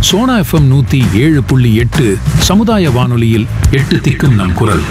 Sona FM நூத்தி ஏழு புள்ளி எட்டு சமுதாய வானொலியில் எட்டு திக்கும் நம் குரல்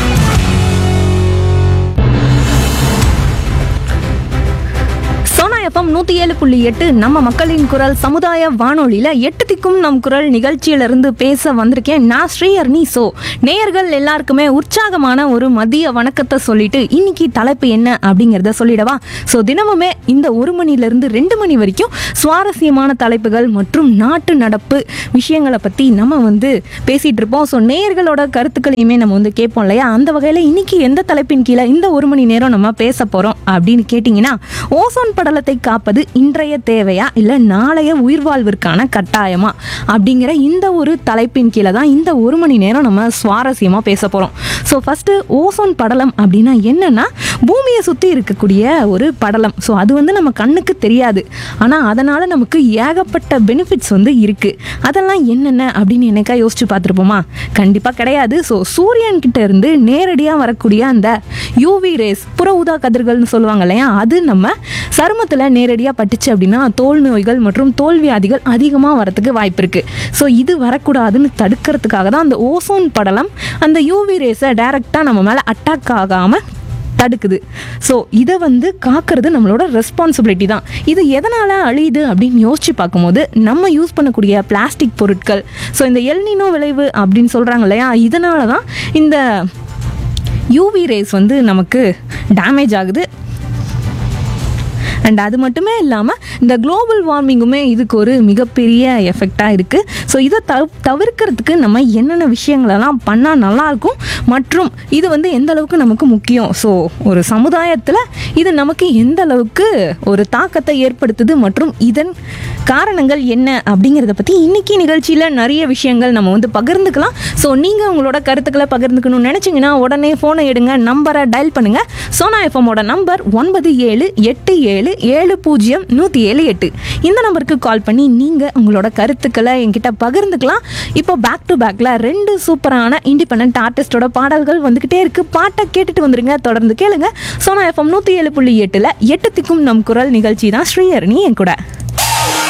சோனா எஃப்எம் நூற்றி ஏழு புள்ளி எட்டு நம்ம மக்களின் குரல் சமுதாய வானொலியில் எட்டு திக்கும் நம் குரல் நிகழ்ச்சியிலிருந்து பேச வந்திருக்கேன் நான் ஸ்ரீஹர்னி சோ நேயர்கள் எல்லாருக்குமே உற்சாகமான ஒரு மதிய வணக்கத்தை சொல்லிட்டு இன்னைக்கு தலைப்பு என்ன அப்படிங்கிறத சொல்லிடவா ஸோ தினமுமே இந்த ஒரு மணிலேருந்து ரெண்டு மணி வரைக்கும் சுவாரஸ்யமான தலைப்புகள் மற்றும் நாட்டு நடப்பு விஷயங்களை பற்றி நம்ம வந்து பேசிகிட்டு இருப்போம் ஸோ நேயர்களோட கருத்துக்களையுமே நம்ம வந்து கேட்போம் இல்லையா அந்த வகையில் இன்னைக்கு எந்த தலைப்பின் கீழே இந்த ஒரு மணி நேரம் நம்ம பேச போகிறோம் அப்படின்னு கேட்டிங்கன்னா ஓசோன் படலத்தை காப்பது இன்றைய தேவையா இல்லை நாளைய உயிர்வாழ்விற்கான கட்டாயமா அப்படிங்கிற இந்த ஒரு தலைப்பின் கீழே தான் இந்த ஒரு மணி நேரம் நம்ம சுவாரஸ்யமாக பேச போகிறோம் ஸோ ஃபஸ்ட்டு ஓசோன் படலம் அப்படின்னா என்னன்னா பூமியை சுற்றி இருக்கக்கூடிய ஒரு படலம் ஸோ அது வந்து நம்ம கண்ணுக்கு தெரியாது ஆனால் அதனால் நமக்கு ஏகப்பட்ட பெனிஃபிட்ஸ் வந்து இருக்குது அதெல்லாம் என்னென்ன அப்படின்னு என்னைக்கா யோசிச்சு பார்த்துருப்போமா கண்டிப்பாக கிடையாது ஸோ சூரியன் கிட்ட இருந்து நேரடியாக வரக்கூடிய அந்த யூவி ரேஸ் புற ஊதா கதிர்கள்னு சொல்லுவாங்க இல்லையா அது நம்ம சருமத்தில் நேரடியாக பட்டுச்சு அப்படின்னா தோல் நோய்கள் மற்றும் தோல் வியாதிகள் அதிகமாக வரத்துக்கு வாய்ப்பு இருக்குது ஸோ இது வரக்கூடாதுன்னு தடுக்கிறதுக்காக தான் அந்த ஓசோன் படலம் அந்த யூவி ரேஸை டைரெக்டாக நம்ம மேலே அட்டாக் ஆகாமல் தடுக்குது ஸோ இதை வந்து காக்கிறது நம்மளோட ரெஸ்பான்சிபிலிட்டி தான் இது எதனால் அழியுது அப்படின்னு யோசிச்சு பார்க்கும்போது நம்ம யூஸ் பண்ணக்கூடிய பிளாஸ்டிக் பொருட்கள் ஸோ இந்த எல்னினோ விளைவு அப்படின்னு சொல்கிறாங்க இல்லையா இதனால தான் இந்த யூவி ரேஸ் வந்து நமக்கு டேமேஜ் ஆகுது அண்ட் அது மட்டுமே இல்லாமல் இந்த குளோபல் வார்மிங்குமே இதுக்கு ஒரு மிகப்பெரிய எஃபெக்டாக இருக்குது ஸோ இதை தவ தவிர்க்கிறதுக்கு நம்ம என்னென்ன விஷயங்களெல்லாம் பண்ணால் நல்லாயிருக்கும் மற்றும் இது வந்து எந்த அளவுக்கு நமக்கு முக்கியம் ஸோ ஒரு சமுதாயத்தில் இது நமக்கு எந்த அளவுக்கு ஒரு தாக்கத்தை ஏற்படுத்துது மற்றும் இதன் காரணங்கள் என்ன அப்படிங்கிறத பற்றி இன்னைக்கு நிகழ்ச்சியில் நிறைய விஷயங்கள் நம்ம வந்து பகிர்ந்துக்கலாம் ஸோ நீங்கள் உங்களோட கருத்துக்களை பகிர்ந்துக்கணும்னு நினச்சிங்கன்னா உடனே ஃபோனை எடுங்க நம்பரை டயல் பண்ணுங்கள் சோனா எஃப்எம்மோட நம்பர் ஒன்பது ஏழு எட்டு ஏழு ஏழு பூஜ்ஜியம் நூற்றி ஏழு எட்டு இந்த நம்பருக்கு கால் பண்ணி நீங்கள் உங்களோட கருத்துக்களை என்கிட்ட பகிர்ந்துக்கலாம் இப்போ பேக் டு பேக்கில் ரெண்டு சூப்பரான இண்டிபெண்ட் ஆர்டிஸ்டோட பாடல்கள் வந்துக்கிட்டே இருக்குது பாட்டை கேட்டுட்டு வந்துருங்க தொடர்ந்து கேளுங்க சோனா எஃப்எம் நூற்றி ஏழு புள்ளி எட்டில் எட்டு திக்கும் நம் குரல் நிகழ்ச்சி தான் ஸ்ரீஹரணி என் கூட